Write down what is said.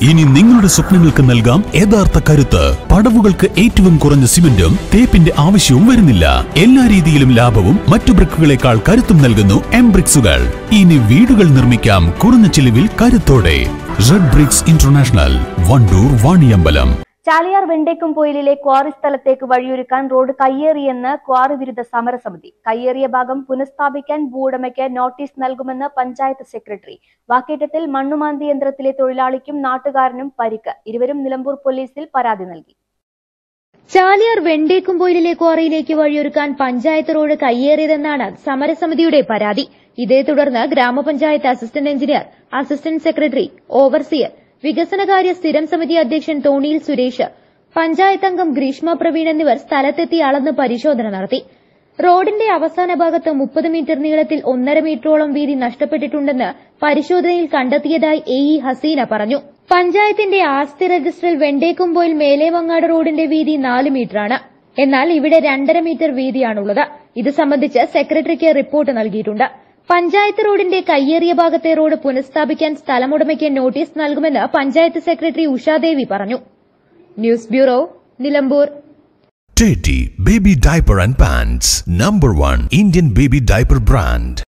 ഇനി നിങ്ങളുടെ സ്വപ്നങ്ങൾക്ക് നൽകാം യഥാർത്ഥ കരുത്ത് പടവുകൾക്ക് ഏറ്റവും കുറഞ്ഞ സിമന്റും തേപ്പിന്റെ ആവശ്യവും വരുന്നില്ല എല്ലാ രീതിയിലും ലാഭവും മറ്റു ബ്രിക്കുകളെക്കാൾ കരുത്തും നൽകുന്നു എം ബ്രിക്സുകൾ ഇനി വീടുകൾ നിർമ്മിക്കാം കുറഞ്ഞ ചിലവിൽ കരുത്തോടെ red bricks international Wandoor Vaniyambalam Chaliyar വെണ്ടേക്കുംപൊയിലിലെ ക്വാറി സ്ഥലത്തേക്ക് വഴിയൊരുക്കാൻ റോഡ് കയ്യേറിയെന്ന് ക്വാറി വിരുദ്ധ സമരസമിതി കയ്യേറിയ ഭാഗം പുനഃസ്ഥാപിക്കാൻ ഭൂവുടമയ്ക്ക് നോട്ടീസ് നൽകുമെന്ന് പഞ്ചായത്ത് സെക്രട്ടറി വാക്കേറ്റത്തിൽ മണ്ണുമാന്തി യന്ത്രത്തിലെ തൊഴിലാളിക്കും നാട്ടുകാരനും പരിക്ക് ഇരുവരും നിലമ്പൂർ പോലീസിൽ പരാതി നൽകി ചാലിയാർ വെണ്ടേക്കുംപൊയിലിലെ ക്വാറിയിലേക്ക് വഴിയൊരുക്കാൻ പഞ്ചായത്ത് റോഡ് കയ്യേറിയതെന്നാണ് സമരസമിതിയുടെ പരാതി ഇതേ തുടർന്ന് ഗ്രാമപഞ്ചായത്ത് assistant engineer assistant secretary overseer വികസനകാര്യ സ്ഥിരം സമിതി അധ്യക്ഷൻ തോണിയിൽ സുരേഷ് പഞ്ചായത്ത് അംഗം ഗ്രീഷ്മ പ്രവീൺ എന്നിവർ സ്ഥലത്തെത്തി അളന്ന് പരിശോധന നടത്തി റോഡിന്റെ അവസാന ഭാഗത്ത് മുപ്പത് മീറ്റർ നീളത്തിൽ ഒന്നര മീറ്ററോളം വീതി നഷ്ടപ്പെട്ടിട്ടുണ്ടെന്ന് പരിശോധനയിൽ കണ്ടെത്തിയതായി എ ഇ ഹസീന പറഞ്ഞു പഞ്ചായത്തിന്റെ ആസ്തി രജിസ്റ്ററിൽ വെണ്ടേക്കുമ്പോയിൽ മേലേമങ്ങാട് റോഡിന്റെ വീതി നാല് മീറ്ററാണ് എന്നാൽ ഇവിടെ രണ്ടര മീറ്റർ വീതിയാണുള്ളത് ഇത് സംബന്ധിച്ച് സെക്രട്ടറിക്ക് റിപ്പോർട്ട് നൽകിയിട്ടുണ്ട് പഞ്ചായത്ത് റോഡിന്റെ കയ്യേറിയ ഭാഗത്തെ റോഡ് പുനഃസ്ഥാപിക്കാൻ സ്ഥലമുടമയ്ക്ക് നോട്ടീസ് നൽകുമെന്ന് പഞ്ചായത്ത് സെക്രട്ടറി ഉഷാദേവി പറഞ്ഞു news bureau Nilambur Teddy Baby Diaper and Pants, number one Indian baby diaper brand.